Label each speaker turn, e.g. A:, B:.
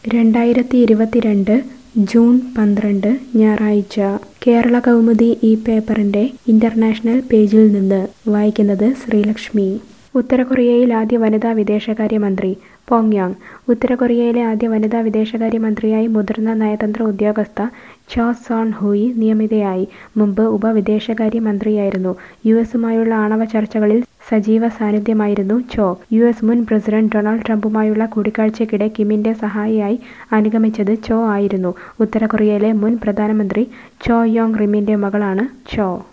A: രണ്ടായിരത്തി ഇരുപത്തിരണ്ട് ജൂൺ പന്ത്രണ്ട് ഞായറാഴ്ച കേരള കൗമുദി ഈ പേപ്പറിന്റെ ഇന്റർനാഷണൽ പേജിൽ നിന്ന് വായിക്കുന്നത് ശ്രീലക്ഷ്മി ഉത്തര കൊറിയയിൽ ആദ്യ വനിതാ വിദേശകാര്യമന്ത്രി പോങ്യാങ് ഉത്തര കൊറിയയിലെ ആദ്യ വനിതാ വിദേശകാര്യമന്ത്രിയായി മുതിർന്ന നയതന്ത്ര ഉദ്യോഗസ്ഥ ചോ സോൺ ഹുയി നിയമിതയായി മുമ്പ് ഉപവിദേശകാര്യമന്ത്രിയായിരുന്നു യു എസുമായുള്ള ആണവ ചർച്ചകളിൽ സജീവ സാന്നിധ്യമായിരുന്നു ചോ യു എസ് മുൻ പ്രസിഡന്റ് ഡൊണാൾഡ് ട്രംപുമായുള്ള കൂടിക്കാഴ്ചയ്ക്കിടെ കിമിന്റെ സഹായിയായി അനുഗമിച്ചത് ചോ ആയിരുന്നു ഉത്തര കൊറിയയിലെ മുൻ പ്രധാനമന്ത്രി ചോ യോങ് റിമിന്റെ മകളാണ് ചോ